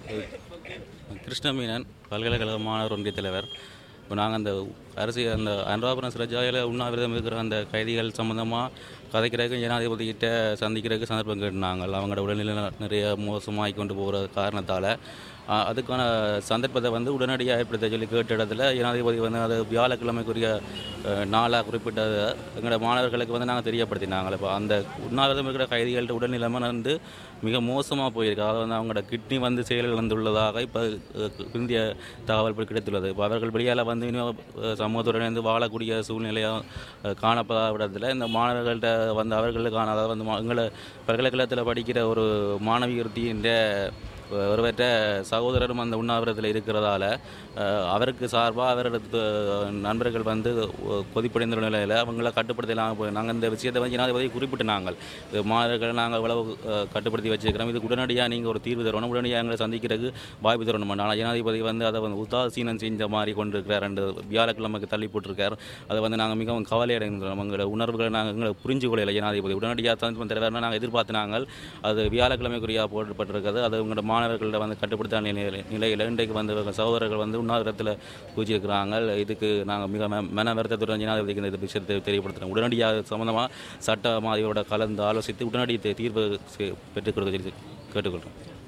கிருஷ்ணமீனன் பல்கலைக்கழக மாணவர் ஒன்றிய தலைவர் இப்போ நாங்கள் அந்த அரசியல் அந்த அனுராபுரம் சிறைச்சாலையில் உண்ணாவிரதம் இருக்கிற அந்த கைதிகள் சம்மந்தமாக கதைக்கிறதுக்கு ஜனாதிபதிகிட்ட சந்திக்கிறதுக்கு சந்தர்ப்பம் கேட்டுனாங்க அவங்களோட உடல்நிலை நிறைய மோசமாகி கொண்டு போகிற காரணத்தால் அதுக்கான சந்தர்ப்பத்தை வந்து உடனடியாக ஏற்படுத்த சொல்லி கேட்ட இடத்துல ஜனாதிபதி வந்து அது வியாழக்கிழமைக்குரிய அஹ், நாளாக குறிப்பிட்டதை எங்களோட மாணவர்களுக்கு வந்து நாங்கள் தெரியப்படுத்தினாங்க இப்போ அந்த உண்ணாவிரதம் இருக்கிற கைதிகள்கிட்ட உடல்நிலைமை வந்து மிக மோசமாக போயிருக்கு அதாவது வந்து அவங்களோட கிட்னி வந்து செயலிழந்துள்ளதாக இப்போ இந்திய தகவல் கிடைத்துள்ளது இப்போ அவர்கள் வெளியால் வந்து இன்னும் அஹ், சமூகத்துடன் இணைந்து வாழக்கூடிய சூழ்நிலையாக காணப்படாத விடத்தில் இந்த மாணவர்கள்ட்ட வந்து அவர்களுக்கான அதாவது வந்து மா- எங்களை பல்கலைக்கழகத்தில் படிக்கிற ஒரு மாணவி ஒருத்தின்ற ஒருவற்ற சகோதரரும் அந்த உண்ணாவிரதத்தில் இருக்கிறதால அஹ், அவருக்கு சார்பாக அவரது அஹ், நண்பர்கள் வந்து ஒ- கொதிப்படைந்த நிலையில் அவங்கள கட்டுப்படுத்தலாம் போய் நாங்கள் இந்த விஷயத்தை வந்து ஜனாதிபதி குறிப்பிட்டு நாங்கள் இது மாணவர்களை நாங்கள் இவ்வளவு அஹ், கட்டுப்படுத்தி வச்சிருக்கிறோம் இதுக்கு உடனடியாக நீங்கள் ஒரு தீர்வு தரணும் உடனடியாக எங்களை சந்திக்கிறதுக்கு வாய்ப்பு தரணும் ஆனால் ஜனாதிபதி வந்து அதை வந்து உதாசீனம் செஞ்ச மாதிரி கொண்டிருக்கிறார் ரெண்டு வியாழக்கிழமைக்கு தள்ளி போட்டிருக்கார் அதை வந்து நாங்கள் மிகவும் கவலை அடைந்தோம் எங்களோட உணர்வுகளை நாங்கள் எங்களை புரிஞ்சு கொள்ளலை ஜனாதிபதி உடனடியாக தந்து தலைவர்னா நாங்கள் எதிர்பார்த்து நாங்கள் அது வியாழக்கிழமைக்குரியாக போடப்பட்டிருக்கிறது அது உங்களோட மாணவர்களிட வந்து கட்டுப்படுத்தான நிலையில் நிலையில் இன்றைக்கு வந்து சகோதரர்கள் வந்து உண்ணாவிரத்தில் பூஜிருக்கிறாங்க இதுக்கு நாங்கள் மிக ம- மன வருத்தத்துடன் ஜனாதிபதிக்கு இந்த விஷயத்தை தெரியப்படுத்துகிறோம் உடனடியாக சம்பந்தமாக சட்ட மாதிரியோட கலந்து ஆலோசித்து உடனடி தீர்வு செ- பெற்றுக் கொடுக்க சொல்லி கேட்டுக்கொள்கிறோம்